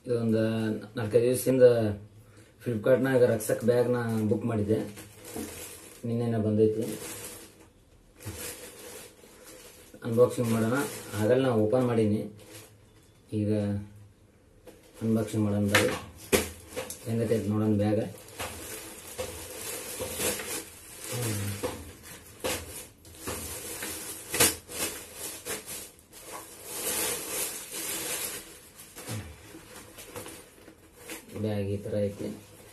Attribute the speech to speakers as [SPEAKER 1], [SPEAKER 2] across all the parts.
[SPEAKER 1] ಇದೊಂದು ನಾಲ್ಕೈದು ದಿವಸದಿಂದ ಫ್ಲಿಪ್ಕಾರ್ಟ್ನಾಗ ರಕ್ಸಕ್ ಬ್ಯಾಗ್ನ ಬುಕ್ ಮಾಡಿದ್ದೆ ನಿನ್ನೆನೆ ಬಂದೈತಿ ಅನ್ಬಾಕ್ಸಿಂಗ್ ಮಾಡೋಣ ಆಗಲ್ಲ ನಾ ಓಪನ್ ಮಾಡೀನಿ ಈಗ ಅನ್ಬಾಕ್ಸಿಂಗ್ ಮಾಡೋಣ ಬರ್ರಿ ಹೆಂಗತೈತಿ ನೋಡೋಣ ಬ್ಯಾಗ ಬ್ಯಾಗ್ ಈ ಥರ ಐತಿ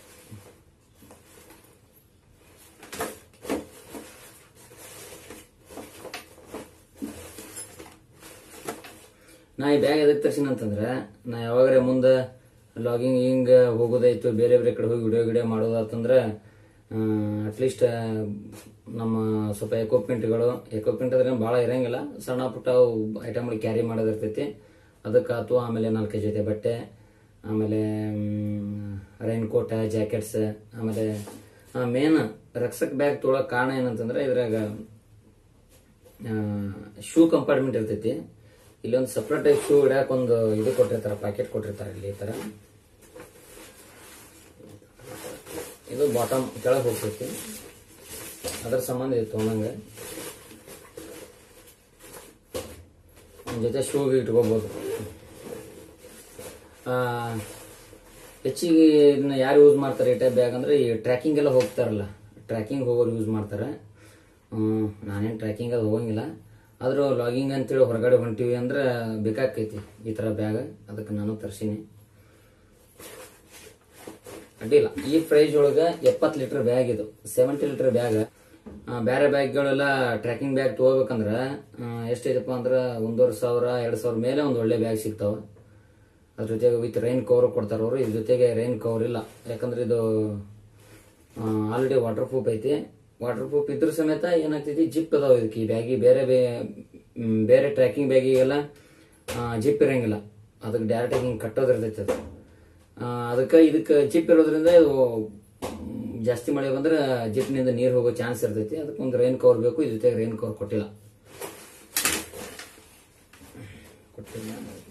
[SPEAKER 1] ನಾ ಈ ಬ್ಯಾಗ್ ಎದಕ್ಕೆ ತರ್ಸಿನ ಅಂತಂದ್ರೆ ನಾ ಯಾವಾಗರೆ ಮುಂದೆ ಲಾಗಿಂಗ್ ಹಿಂಗ ಹೋಗೋದಾಯ್ತು ಬೇರೆ ಬೇರೆ ಕಡೆ ಹೋಗಿ ವಿಡಿಯೋ ಗಿಡಿಯೋ ಮಾಡೋದಾತಂದ್ರೆ ಅಟ್ಲೀಸ್ಟ್ ನಮ್ಮ ಸ್ವಲ್ಪ ಎಕ್ವಿಪ್ಮೆಂಟ್ಗಳು ಎಕ್ವಿಪ್ಮೆಂಟ್ ಅಂದ್ರೆ ಭಾಳ ಇರಂಗಿಲ್ಲ ಸಣ್ಣ ಪುಟ್ಟ ಐಟಮ್ಗಳು ಕ್ಯಾರಿ ಮಾಡೋದಿರ್ತೈತಿ ಅದಕ್ಕಾತು ಆಮೇಲೆ ನಾಲ್ಕೈದು ಜೊತೆ ಬಟ್ಟೆ ಆಮೇಲೆ ರೈನ್ ಕೋಟ ಜಾಕೆಟ್ಸ್ ಆಮೇಲೆ ಮೇನ್ ರಕ್ಷಕ್ ಬ್ಯಾಗ್ ತೊಗೊಳಕ್ ಕಾರಣ ಏನಂತಂದ್ರೆ ಇದ್ರಾಗ ಶೂ ಕಂಪಾರ್ಟ್ಮೆಂಟ್ ಇರ್ತೈತಿ ಇಲ್ಲೊಂದು ಸಪ್ರೇಟ್ ಶೂ ಇಡಕ್ ಒಂದು ಇದು ಕೊಟ್ಟಿರ್ತಾರ ಪ್ಯಾಕೆಟ್ ಕೊಟ್ಟಿರ್ತಾರೆ ಇಲ್ಲಿ ಈ ತರ ಇದು ಬಾಟಮ್ ಕೆಳಗೆ ಹೋಗ್ತೈತಿ ಅದ್ರ ಸಂಬಂಧ ಇದು ತೊಗೊಂಡಂಗ ನಿಮ್ ಜೊತೆ ಶೂ ಇಟ್ಕೋಬಹುದು ಆ, ಹೆಚ್ಚಿಗೆ ಇದನ್ನ ಯಾರು ಯೂಸ್ ಮಾಡ್ತಾರೆ ಈ ಟೈಪ್ ಬ್ಯಾಗ್ ಅಂದ್ರೆ ಈ ಟ್ರ್ಯಾಕಿಂಗ್ ಎಲ್ಲ ಹೋಗ್ತಾರಲ್ಲ ಟ್ರ್ಯಾಕಿಂಗ್ ಹೋಗೋರು ಯೂಸ್ ಮಾಡ್ತಾರೆ ಹ್ಮ್, ನಾನೇನು ಟ್ರ್ಯಾಕಿಂಗ್ ಅದು ಹೋಗಂಗಿಲ್ಲ ಆದ್ರೂ ಲಾಗಿಂಗ್ ಅಂತೇಳಿ ಹೊರಗಡೆ ಹೊಂಟಿವಿ ಅಂದ್ರೆ ಬೇಕಾಕೈತಿ ಈ ಥರ ಬ್ಯಾಗ್ ಅದಕ್ಕೆ ನಾನು ತರ್ಸೀನಿ ಅಡ್ಡಿಲ್ಲ ಈ ಪ್ರೈಸ್ ಒಳಗೆ ಎಪ್ಪತ್ತು ಲೀಟರ್ ಬ್ಯಾಗ್ ಇದು ಸೆವೆಂಟಿ ಲೀಟರ್ ಬ್ಯಾಗ್ ಬೇರೆ ಬ್ಯಾಗ್ಗಳೆಲ್ಲ ಟ್ರ್ಯಾಕಿಂಗ್ ಬ್ಯಾಗ್ ತಗೋಬೇಕಂದ್ರೆ ಎಷ್ಟೈತಪ್ಪ ಅಂದ್ರೆ ಒಂದೂವರೆ ಸಾವಿರ ಎರಡು ಸಾವಿರ ಮೇಲೆ ಒಂದು ಒಳ್ಳೆ ಬ್ಯಾಗ್ ಸಿಗ್ತಾವ ಅದ್ರ ಜೊತೆಗೆ ವಿತ್ ರೈನ್ ಕವರ್ ಕೊಡ್ತಾರೆ ಅವರು ಇದ್ರ ಜೊತೆಗೆ ರೈನ್ ಕವರ್ ಇಲ್ಲ ಯಾಕಂದ್ರೆ ಇದು ಆಲ್ರೆಡಿ ವಾಟರ್ ಪ್ರೂಫ್ ಐತಿ ವಾಟರ್ ಪ್ರೂಫ್ ಇದ್ರ ಸಮೇತ ಏನಾಗ್ತೈತಿ ಜಿಪ್ ಅದಾವ ಇದಕ್ಕೆ ಈ ಬ್ಯಾಗಿ ಬೇರೆ ಬೇ- ಮ್, ಬೇರೆ ಟ್ರ್ಯಾಕಿಂಗ್ ಬ್ಯಾಗಿಗೆಲ್ಲ ಜಿಪ್ ಇರಂಗಿಲ್ಲ ಅದಕ್ಕೆ ಡೈರೆಕ್ಟ್ ಹಿಂಗೆ ಕಟ್ಟೋದಿರ್ತೈತಿ ಅದು ಆ, ಅದಕ್ಕೆ ಇದಕ್ಕೆ ಜಿಪ್ ಇರೋದ್ರಿಂದ ಇದು ಮ್, ಜಾಸ್ತಿ ಮಳೆ ಬಂದ್ರೆ ಜಿಪ್ನಿಂದ ನೀರು ಹೋಗೋ ಚಾನ್ಸ್ ಇರ್ತೈತಿ ಅದಕ್ಕೆ ಒಂದು ರೈನ್ ಕವರ್ ಬೇಕು ಇದ್ರ ಜೊತೆಗೆ ರೈನ್ ಕವರ್ ಕೊಟ್ಟಿಲ್ಲ ಕೊಟ್ಟಿಲ್ಲ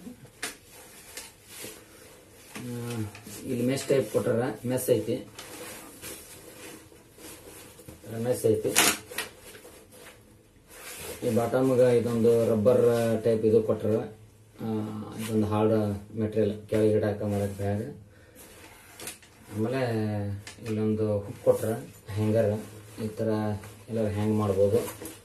[SPEAKER 1] ಆ, ಇಲ್ಲಿ ಮೆಸ್ ಟೈಪ್ ಕೊಟ್ಟಾರ ಮೆಸ್ ಐತಿ ಮೆಸ್ ಐತಿ ಈ ಬಾಟಮ್ಗೆ ಇದೊಂದು ರಬ್ಬರ್ ಟೈಪ್ ಇದು ಕೊಟ್ಟಾರ ಆ, ಇದೊಂದು ಹಾರ್ಡ್ ಮೆಟೀರಿಯಲ್ ಕೆಳಗೆ ಇಡಾಕ ಮಾಡಕ್ ಬ್ಯಾಗ್ ಆಮೇಲೆ ಇಲ್ಲೊಂದು ಹುಕ್ ಕೊಟ್ರ ಹ್ಯಾಂಗರ್ ಈ ಥರ ಎಲ್ಲ ಹ್ಯಾಂಗ್ ಮಾಡ್ಬೋದು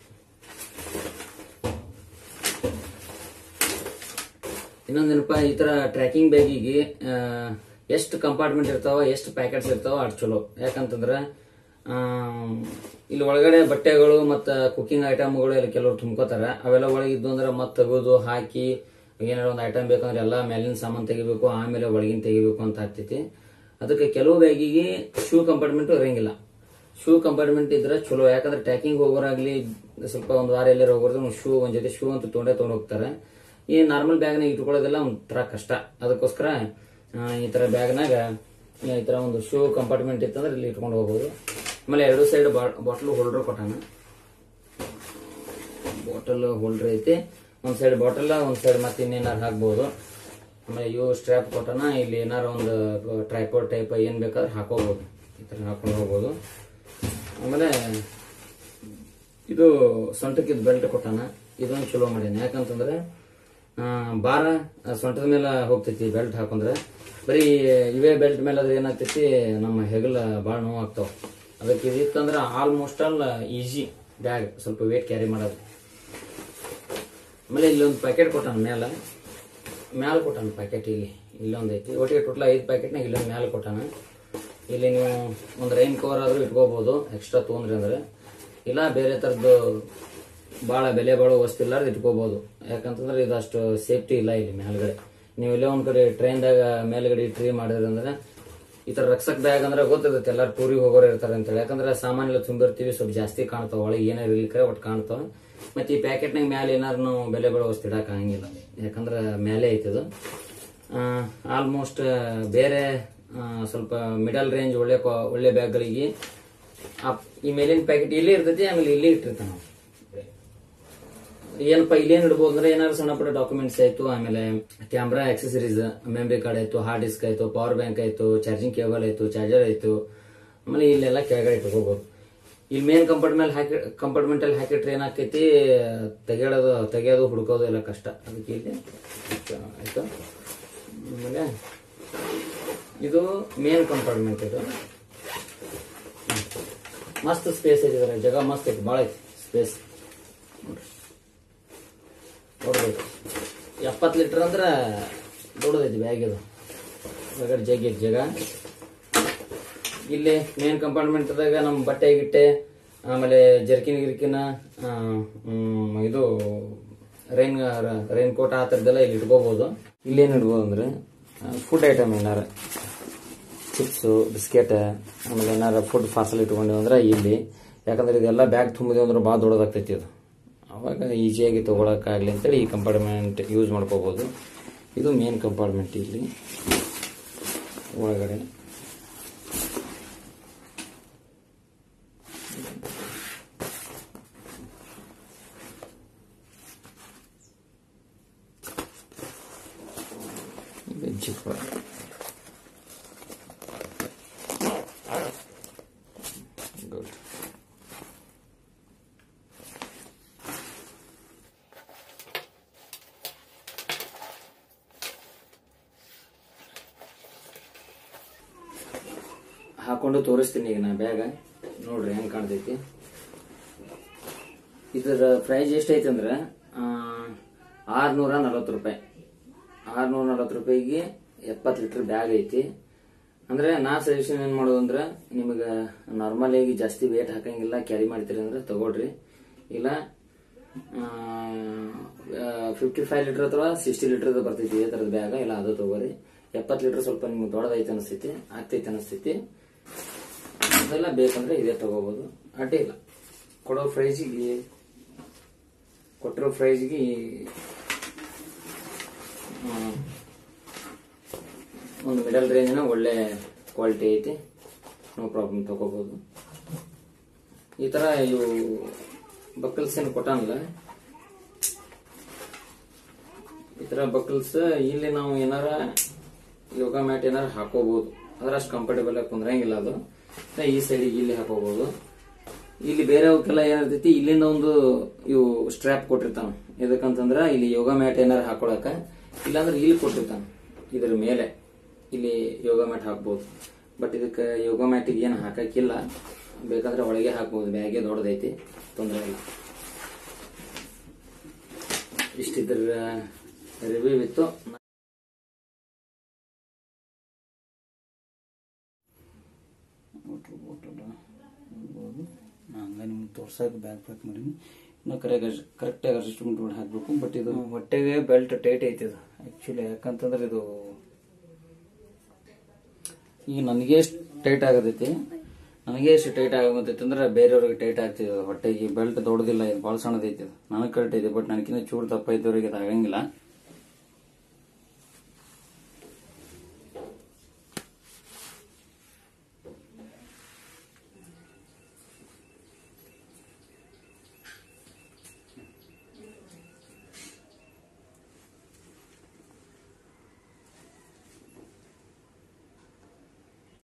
[SPEAKER 1] ಇನ್ನೊಂದೇನಪ್ಪ ಈ ತರ ಟ್ರ್ಯಾಕಿಂಗ್ ಬ್ಯಾಗಿಗೆ ಎಷ್ಟು ಕಂಪಾರ್ಟ್ಮೆಂಟ್ ಇರ್ತಾವ ಎಷ್ಟು ಪ್ಯಾಕೆಟ್ಸ್ ಇರ್ತಾವ ಅಷ್ಟು ಚಲೋ ಯಾಕಂತಂದ್ರೆ ಆ, ಇಲ್ಲಿ ಒಳಗಡೆ ಬಟ್ಟೆಗಳು ಮತ್ತು ಕುಕಿಂಗ್ ಐಟಮ್ಗಳು ಎಲ್ಲ ಕೆಲವರು ತುಂಬ್ಕೋತಾರ ಅವೆಲ್ಲ ಒಳಗಿದ್ದು ಅಂದ್ರೆ ಮತ್ತೆ ತೆಗೆದು ಹಾಕಿ ಏನಾರ ಒಂದು ಐಟಮ್ ಬೇಕಂದ್ರೆ ಎಲ್ಲ ಮೇಲಿನ ಸಾಮಾನು ತೆಗಿಬೇಕು ಆಮೇಲೆ ಒಳಗಿನ ತೆಗಿಬೇಕು ಅಂತ ಆಗ್ತೈತಿ ಅದಕ್ಕೆ ಕೆಲವು ಬ್ಯಾಗಿಗೆ ಶೂ ಕಂಪಾರ್ಟ್ಮೆಂಟು ಇರಂಗಿಲ್ಲ ಶೂ ಕಂಪಾರ್ಟ್ಮೆಂಟ್ ಇದ್ರೆ ಚಲೋ ಯಾಕಂದ್ರೆ ಟ್ರ್ಯಾಕಿಂಗ್ ಹೋಗೋರಾಗ್ಲಿ ಸ್ವಲ್ಪ ಒಂದು ವಾರ ಎಲ್ಲರೂ ಹೋಗೋದು ಶೂ ಒಂದ್ ಜೊತೆ ಶೂ ಅಂತ ತೊಗೊಂಡೇ ತೊಗೊಂಡು ಹೋಗ್ತಾರೆ ಈ ನಾರ್ಮಲ್ ಬ್ಯಾಗ್ನಾಗ ಇಟ್ಕೊಳ್ಳೋದೆಲ್ಲ ಒಂಥರ ಕಷ್ಟ ಅದಕ್ಕೋಸ್ಕರ ಆ, ಈ ತರ ಬ್ಯಾಗ್ನಾಗ ಈ ತರ ಒಂದು ಶೂ ಕಂಪಾರ್ಟ್ಮೆಂಟ್ ಇತ್ತಂದ್ರೆ ಇಲ್ಲಿ ಇಟ್ಕೊಂಡು ಹೋಗ್ಬೋದು ಆಮೇಲೆ ಎರಡು ಸೈಡ್ ಬಾಟಲ್ ಹೋಲ್ಡರ್ ಕೊಟ್ಟಾನ ಬಾಟಲ್ ಹೋಲ್ಡರ್ ಐತಿ ಒಂದ್ ಸೈಡ್ ಬಾಟಲ್ ಒಂದ್ ಸೈಡ್ ಮತ್ತೆ ಇನ್ನೇನಾರು ಹಾಕ್ಬೋದು ಆಮೇಲೆ ಇವು ಸ್ಟ್ರ್ಯಾಪ್ ಕೊಟ್ಟನ ಇಲ್ಲಿ ಏನಾರ ಒಂದು ಟ್ರೈಪೋರ್ಡ್ ಟೈಪ್ ಏನ್ ಬೇಕಾದ್ರೆ ಹಾಕೋಬಹುದು ಈ ತರ ಹಾಕೊಂಡು ಹೋಗ್ಬೋದು ಆಮೇಲೆ ಇದು ಸೊಂಟಕ್ಕಿದ್ ಬೆಲ್ಟ್ ಕೊಟ್ಟಾನ ಇದೊಂದು ಚಲೋ ಮಾಡೀನಿ ಯಾಕಂತಂದ್ರೆ ಆ, ಭಾರ ಆ, ಸೊಂಟದ ಮೇಲೆ ಹೋಗ್ತೈತಿ ಬೆಲ್ಟ್ ಹಾಕೊಂಡ್ರೆ ಬರೀ ಇವೇ ಬೆಲ್ಟ್ ಮೇಲೆ ಅದ್ರ ಏನಾಗ್ತೈತಿ ನಮ್ಮ ಹೆಗಲ ಭಾಳ ನೋವು ಆಗ್ತಾವ ಅದಕ್ಕೆ ಇದಿತ್ತಂದ್ರೆ ಆಲ್ಮೋಸ್ಟ್ ಆಲ್ ಈಸಿ ಬ್ಯಾಗ್ ಸ್ವಲ್ಪ ವೇಟ್ ಕ್ಯಾರಿ ಮಾಡೋದು ಆಮೇಲೆ ಇಲ್ಲೊಂದು ಪ್ಯಾಕೆಟ್ ಕೊಟ್ಟಾನ ಮ್ಯಾಲ ಮ್ಯಾಲ ಕೊಟ್ಟಾನ ಪ್ಯಾಕೆಟ್ ಇಲ್ಲಿ ಇಲ್ಲೊಂದು ಐತಿ ಒಟ್ಟಿಗೆ ಟೋಟಲ್ ಐದು ಪ್ಯಾಕೆಟ್ನಾಗ ಇಲ್ಲೊಂದು ಮ್ಯಾಲ ಕೊಟ್ಟಾನ ಇಲ್ಲಿ ನೀವು ಒಂದು ರೈನ್ ಕವರ್ ಆದ್ರೂ ಇಟ್ಕೋಬಹುದು ಎಕ್ಸ್ಟ್ರಾ ತೊಗೊಂಡ್ರಿ ಅಂದ್ರೆ ಇಲ್ಲ ಬೇರೆ ಥರದ್ದು ಭಾಳ ಬೆಲೆ ಬಾಳೋ ವಸ್ತು ಇಲ್ಲಾರ್ದು ಇಟ್ಕೋಬಹುದು ಯಾಕಂತಂದ್ರೆ ಇದು ಅಷ್ಟು ಸೇಫ್ಟಿ ಇಲ್ಲ ಇಲ್ಲಿ ಮೇಲ್ಗಡೆ ನೀವು ಇಲ್ಲೇ ಒಂದ್ ಕಡೆ ಟ್ರೈನ್ದಾಗ ಮೇಲ್ಗಡೆ ಟ್ರೀ ಮಾಡಿದ್ರಿ ಅಂದ್ರೆ ಈ ತರ ರಕ್ಷಕ್ ಬ್ಯಾಗ್ ಅಂದ್ರೆ ಗೊತ್ತಿರ್ತೈತೆ ಎಲ್ಲಾರು ಟೂರಿಗೆ ಹೋಗೋರು ಇರ್ತಾರೆ ಅಂತೇಳಿ ಯಾಕಂದ್ರೆ ಸಾಮಾನ್ ಎಲ್ಲ ತುಂಬಿರ್ತೀವಿ ಸ್ವಲ್ಪ ಜಾಸ್ತಿ ಕಾಣ್ತಾವ ಒಳಗೆ ಏನಾರು ಇರ್ಲಿಕ್ಕೆ ಒಟ್ಟು ಕಾಣ್ತಾವ ಮತ್ತೆ ಈ ಪ್ಯಾಕೆಟ್ನಾಗ ಮ್ಯಾಲೆ ಏನಾರು ನಾವು ಬೆಲೆ ಬಾಳೋ ವಸ್ತು ಇಡಕ್ ಆಗಂಗಿಲ್ಲ ಯಾಕಂದ್ರೆ ಮೇಲೆ ಐತದು ಆಲ್ಮೋಸ್ಟ್ ಬೇರೆ ಆ, ಸ್ವಲ್ಪ ಮಿಡಲ್ ರೇಂಜ್ ಒಳ್ಳೆ ಕ್ವಾ- ಒಳ್ಳೆ ಬ್ಯಾಗ್ಗಳಿಗೆ ಈ ಮೇಲಿನ ಪ್ಯಾಕೆಟ್ ಇಲ್ಲಿ ಇರ್ತೈತಿ ಆಮೇಲೆ ಇಲ್ಲಿ ಇಟ್ಟಿರ್ತಾನೆ ನಾವು ಏನಪ್ಪ ಇಲ್ಲೇನ್ ಇಡ್ಬೋದು ಅಂದ್ರೆ ಏನಾದ್ರು ಸಣ್ಣ ಪುಟ್ಟ ಡಾಕ್ಯುಮೆಂಟ್ಸ್ ಆಯ್ತು ಆಮೇಲೆ ಕ್ಯಾಮ್ರಾ ಆಕ್ಸೆಸರೀಸ್ ಮೆಮರಿ ಕಾರ್ಡ್ ಆಯ್ತು ಹಾರ್ಡ್ ಡಿಸ್ಕ್ ಆಯ್ತು ಪವರ್ ಬ್ಯಾಂಕ್ ಆಯ್ತು ಚಾರ್ಜಿಂಗ್ ಕೇಬಲ್ ಆಯ್ತು ಚಾರ್ಜರ್ ಆಯ್ತು ಆಮೇಲೆ ಇಲ್ಲೆಲ್ಲ ಕೆಳಗಡೆ ಇಟ್ಕೋಬಹುದು ಇಲ್ಲಿ ಮೇನ್ ಕಂಪಾರ್ಟ್ಮೆಂಟ್ ಹಾಕಿ ಕಂಪಾರ್ಟ್ಮೆಂಟ್ ಅಲ್ಲಿ ಹಾಕಿಟ್ರೆ ಏನಾಕೈತಿ ತೆಗೆಯೋದು ತೆಗೆಯೋದು ಹುಡುಕೋದು ಎಲ್ಲ ಕಷ್ಟ ಅದಕ್ಕೆ ಇಲ್ಲಿ ಆಯ್ತು ಆಮೇಲೆ ಇದು ಮೇನ್ ಕಂಪಾರ್ಟ್ಮೆಂಟ್ ಇದು ಮಸ್ತ್ ಸ್ಪೇಸ್ ಐತಿ ಇದ್ರಾಗ ಜಾಗ ಮಸ್ತ್ ಐತಿ ಭಾಳ ಐತಿ ಸ್ಪೇಸ್ ನೋಡ್ಬೇಕು ಎಪ್ಪತ್ತು ಲೀಟರ್ ಅಂದ್ರೆ ದೊಡ್ಡದೈತಿ ಬ್ಯಾಗ್ ಇದು ಹೊರಗಡೆ ಜಗ್ ಐತಿ ಜಾಗ ಇಲ್ಲಿ ಮೇನ್ ಕಂಪಾರ್ಟ್ಮೆಂಟ್ದಾಗ ನಮ್ಮ ಬಟ್ಟೆ ಗಿಟ್ಟೆ ಆಮೇಲೆ ಜರ್ಕಿನ್ ಗಿರ್ಕಿನ ಆ, ಹ್ಮ್, ಇದು ರೈನ್ ರೈನ್ ಕೋಟ್ ಆ ಥರದ್ದೆಲ್ಲ ಇಲ್ಲಿ ಇಟ್ಕೋಬಹುದು ಇಲ್ಲೇನು ಇಡ್ಬೋದು ಅಂದ್ರೆ ಫುಡ್ ಐಟಮ್ ಏನಾರ ಚಿಪ್ಸು ಬಿಸ್ಕೆಟ್ ಆಮೇಲೆ ಏನಾರ ಫುಡ್ ಪಾರ್ಸಲ್ ಇಟ್ಕೊಂಡಿವಿ ಅಂದ್ರೆ ಇಲ್ಲಿ ಯಾಕಂದ್ರೆ ಇದೆಲ್ಲ ಬ್ಯಾಗ್ ತುಂಬಿದೆ ಅಂದ್ರೆ ಭಾಳ ದೊಡ್ಡದಾಗ್ತೈತಿ ಇದು ಅವಾಗ ಈಸಿಯಾಗಿ ತೊಗೊಳಕ್ಕಾಗಲಿ ಅಂತೇಳಿ ಈ ಕಂಪಾರ್ಟ್ಮೆಂಟ್ ಯೂಸ್ ಮಾಡ್ಕೋಬೋದು ಇದು ಮೇನ್ ಕಂಪಾರ್ಟ್ಮೆಂಟ್ ಇಲ್ಲಿ ಒಳಗಡೆ ಜಿಪ್ ಗುಡ್ ಹಾಕೊಂಡು ತೋರಿಸ್ತೀನಿ ಈಗ ನಾ ಬ್ಯಾಗ ನೋಡ್ರಿ ಹೆಂಗ್ ಕಾಣ್ತೈತಿ ಇದರ ಪ್ರೈಸ್ ಎಷ್ಟೈತಿ ಅಂದ್ರೆ ಆರ್ನೂರ ನಲವತ್ತು ರೂಪಾಯಿ ಆರ್ನೂರ ನಲವತ್ತು ರೂಪಾಯಿಗೆ ಎಪ್ಪತ್ತು ಲೀಟರ್ ಬ್ಯಾಗ್ ಐತಿ ಅಂದ್ರೆ ನಾ ಸಜೆಷನ್ ಏನ್ ಮಾಡೋದು ಅಂದ್ರೆ ನಿಮಗೆ ನಾರ್ಮಲ್ ಆಗಿ ಜಾಸ್ತಿ ವೇಟ್ ಹಾಕಂಗಿಲ್ಲ ಕ್ಯಾರಿ ಮಾಡ್ತೀರಿ ಅಂದ್ರೆ ತಗೊಳ್ರಿ ಇಲ್ಲ ಫಿಫ್ಟಿ ಫೈವ್ ಲೀಟರ್ ಅಥವಾ ಸಿಕ್ಸ್ಟಿ ಲೀಟರ್ ಬರ್ತೈತಿ ಇದೇ ಥರದ ಬ್ಯಾಗ ಇಲ್ಲ ಅದು ತಗೋರಿ ಎಪ್ಪತ್ತು ಲೀಟರ್ ಸ್ವಲ್ಪ ನಿಮ್ಗೆ ದೊಡ್ಡದೈತೆ ಅನಿಸ್ತೈತಿ ಆಗ್ತೈತೆ ಅನಿಸ್ತೈತಿ ಅದೆಲ್ಲ ಬೇಕಂದ್ರೆ ಇದೇ ತಗೋಬಹುದು ಅಡ್ಡಿ ಇಲ್ಲ ಕೊಡೋ ಪ್ರೈಸಿಗೆ ಕೊಟ್ಟಿರೋ ಪ್ರೈಸ್ಗೆ ಒಂದು ಮಿಡಲ್ ರೇಂಜ್ನ ಒಳ್ಳೆ ಕ್ವಾಲಿಟಿ ಐತಿ ನೋ ಪ್ರಾಬ್ಲಮ್ ತಗೋಬಹುದು ಈ ತರ ಇವು ಬಕಲ್ಸ್ ಏನು ಕೊಟ್ಟಾನಲ್ಲ ಈ ತರ ಬಕಲ್ಸ್ ಇಲ್ಲಿ ನಾವು ಏನಾರ ಯೋಗ ಮ್ಯಾಟ್ ಏನಾರ ಹಾಕೋಬಹುದು ಅದ್ರ ಅಷ್ಟು ಕಂಫರ್ಟೇಬಲ್ ಆಗಿ ಕುಂದ್ರಂಗಿಲ್ಲ ಅದು ಮತ್ತೆ ಈ ಸೈಡಿಗೆ ಇಲ್ಲಿ ಹಾಕೋಬಹುದು ಇಲ್ಲಿ ಬೇರೆ ಅವಕ್ಕೆಲ್ಲ ಏನಿರ್ತೈತಿ ಇಲ್ಲಿಂದ ಒಂದು ಇವು ಸ್ಟ್ರ್ಯಾಪ್ ಕೊಟ್ಟಿರ್ತಾನ ಎದಕ್ಕಂತಂದ್ರ ಇಲ್ಲಿ ಯೋಗ ಮ್ಯಾಟ್ ಏನಾರ ಹಾಕೊಳಕ ಇಲ್ಲಾಂದ್ರೆ ಇಲ್ಲಿ ಕೊಟ್ಟಿರ್ತಾನ ಇದ್ರ ಮೇಲೆ ಇಲ್ಲಿ ಯೋಗ ಮ್ಯಾಟ್ ಹಾಕ್ಬೋದು ಬಟ್ ಇದಕ್ಕೆ ಯೋಗ ಮ್ಯಾಟಿಗೆ ಏನು ಹಾಕಕ್ಕಿಲ್ಲ ಬೇಕಾದ್ರೆ ಒಳಗೆ ಹಾಕ್ಬೋದು ಬ್ಯಾಗೆ ದೊಡ್ಡದೈತಿ ತೊಂದರೆ ಇಲ್ಲ ಇಷ್ಟಿದ್ರ ರಿವ್ಯೂ ಇತ್ತು
[SPEAKER 2] ಹಂಗ ನಿಮ್ಗೆ ತೋರ್ಸಕ್ಕೆ ಬ್ಯಾಗ್ ಪ್ಯಾಕ್ ಮಾಡೀನಿ ಇನ್ನು ಕರೆಕ್ಟ್ ಕರೆಕ್ಟಾಗಿ ಅಡ್ಜಸ್ಟ್ಮೆಂಟ್ ಮಾಡಿ ಹಾಕಬೇಕು ಬಟ್ ಇದು
[SPEAKER 1] ಹೊಟ್ಟೆಗೆ ಬೆಲ್ಟ್ ಟೈಟ್ ಐತಿ ಇದು
[SPEAKER 2] ಆ್ಯಕ್ಚುಲಿ ಯಾಕಂತಂದ್ರೆ ಇದು ಈಗ ನನಗೆ ಎಷ್ಟು ಟೈಟ್ ಆಗತೈತಿ
[SPEAKER 1] ನನಗೆ ಎಷ್ಟು ಟೈಟ್ ಆಗೋತೈತಿ ಅಂದ್ರೆ ಬೇರೆಯವ್ರಿಗೆ ಟೈಟ್ ಆಗ್ತಿದೆ ಹೊಟ್ಟೆಗೆ ಬೆಲ್ಟ್ ದೊಡ್ಡದಿಲ್ಲ ಇದು ಭಾಳ ಸಣ್ಣದೈತಿ ಇದು ನನಗೆ ಕರೆಕ್ಟ್ ಐತಿ ಬಟ್ ನನಗಿಂತ ಚೂರು ದಪ್ಪ ಇದ್ದವ್ರಿಗೆ ಇದು ಆಗಂಗಿಲ್ಲ